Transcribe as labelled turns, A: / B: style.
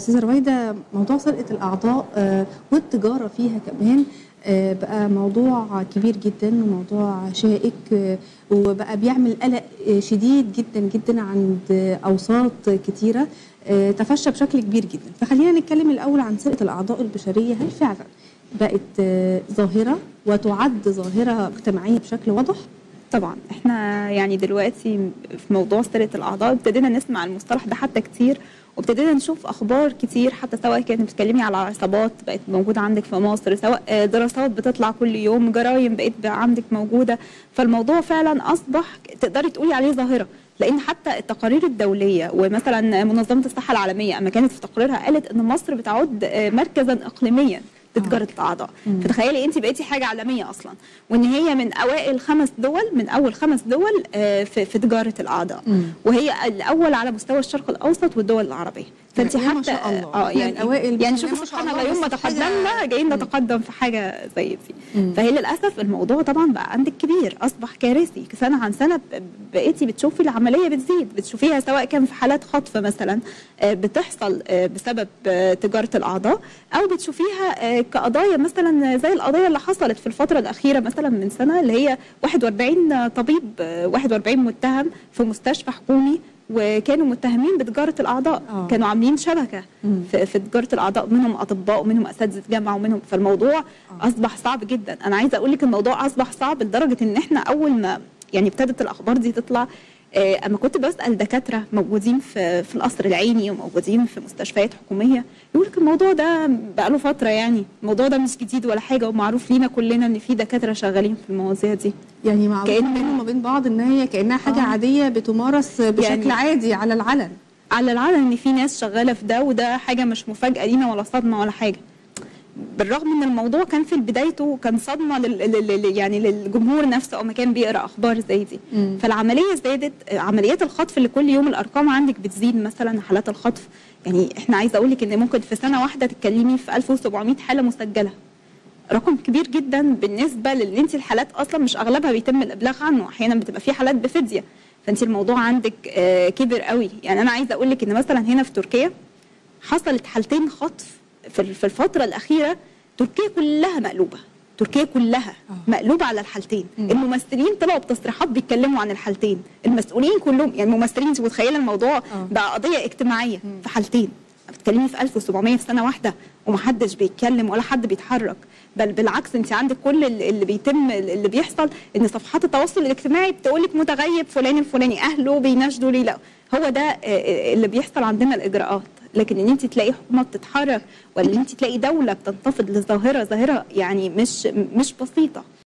A: استاذه رويده موضوع سرقه الاعضاء آه، والتجاره فيها كمان آه، بقى موضوع كبير جدا وموضوع شائك آه، وبقى بيعمل قلق آه، شديد جدا جدا عند آه، اوساط كتيره آه، تفشى بشكل كبير جدا فخلينا نتكلم الاول عن سرقه الاعضاء البشريه هل فعلا بقت آه، ظاهره وتعد ظاهره اجتماعيه بشكل واضح
B: طبعا احنا يعني دلوقتي في موضوع سرقه الاعضاء ابتدينا نسمع المصطلح ده حتى كتير وابتدينا نشوف اخبار كتير حتى سواء كانت بتتكلمي على عصابات بقت موجوده عندك في مصر سواء آه، دراسات بتطلع كل يوم جرائم بقت بقى عندك موجوده فالموضوع فعلا اصبح تقدري تقولي عليه ظاهره لان حتى التقارير الدوليه ومثلا منظمه الصحه العالميه اما كانت في تقريرها قالت ان مصر بتعد آه، مركزا اقليميا لتجاره الاعضاء فتخيلي انت بقيتي حاجه عالميه اصلا وان هي من اوائل خمس دول من اول خمس دول آه، في في تجاره الاعضاء
A: مم.
B: وهي الاول على مستوى الشرق الاوسط والدول العربية فانت
A: يعني إيه
B: حتى
A: ما شاء الله؟
B: اه
A: إحنا
B: يعني
A: الأوائل
B: يعني
A: بسم الله
B: شوفي
A: ما شاء
B: سبحان
A: الله،
B: الله يوم ما
A: بس حاجة-
B: تقدمنا جايين نتقدم في حاجه زي دي
A: مم.
B: فهي للاسف الموضوع طبعا بقى عندك كبير اصبح كارثي سنه عن سنه ب- بقيتي بتشوفي العمليه بتزيد بتشوفيها سواء كان في حالات خطف مثلا آه، بتحصل آه، بسبب آه، تجاره الاعضاء او بتشوفيها آه، كقضايا مثلا زي القضيه اللي حصلت في الفتره الاخيره مثلا من سنه اللي هي 41 طبيب آه، 41 متهم في مستشفى حكومي وكانوا متهمين بتجاره الاعضاء
A: آه.
B: كانوا عاملين شبكه
A: مم.
B: في, في تجاره الاعضاء منهم اطباء ومنهم اساتذه جامعه ومنهم فالموضوع اصبح صعب جدا انا عايزه اقول لك الموضوع اصبح صعب لدرجه ان احنا اول ما يعني ابتدت الاخبار دي تطلع آه، اما كنت بسال دكاتره موجودين في في القصر العيني وموجودين في مستشفيات حكوميه يقول لك الموضوع ده بقاله فتره يعني الموضوع ده مش جديد ولا حاجه ومعروف لينا كلنا ان في دكاتره شغالين في المواضيع دي
A: يعني معروف
B: كأن-
A: بينهم وبين بعض ان هي كانها حاجه
B: آه.
A: عاديه بتمارس بشكل
B: يعني-
A: عادي على العلن
B: على العلن ان في ناس شغاله في ده وده حاجه مش مفاجاه لينا ولا صدمه ولا حاجه بالرغم ان الموضوع كان في بدايته كان صدمه لل... لل... لل- يعني للجمهور نفسه او ما كان بيقرا اخبار زي دي
A: مم.
B: فالعمليه زادت عمليات الخطف اللي كل يوم الارقام عندك بتزيد مثلا حالات الخطف يعني احنا عايزه اقول لك ان ممكن في سنه واحده تتكلمي في 1700 حاله مسجله رقم كبير جدا بالنسبه لان انت الحالات اصلا مش اغلبها بيتم الابلاغ عنه احيانا بتبقى في حالات بفديه فانت الموضوع عندك آه، كبر قوي يعني انا عايزه اقول لك ان مثلا هنا في تركيا حصلت حالتين خطف في في الفتره الاخيره تركيا كلها مقلوبه تركيا كلها
A: آه.
B: مقلوبه على الحالتين الممثلين طلعوا بتصريحات بيتكلموا عن الحالتين المسؤولين كلهم يعني الممثلين انت متخيله الموضوع
A: آه.
B: بقى قضيه اجتماعيه في حالتين بتتكلمي في 1700 في سنه واحده ومحدش بيتكلم ولا حد بيتحرك بل بالعكس انت عندك كل ال- اللي بيتم اللي بيحصل ان صفحات التواصل الاجتماعي بتقول لك متغيب فلان الفلاني اهله بيناشدوا ليه لا هو ده آه، آه، اللي بيحصل عندنا الاجراءات لكن ان انت تلاقي حكومه بتتحرك ولا ان انت تلاقي دوله بتنتفض لظاهره ظاهره يعني مش مش بسيطه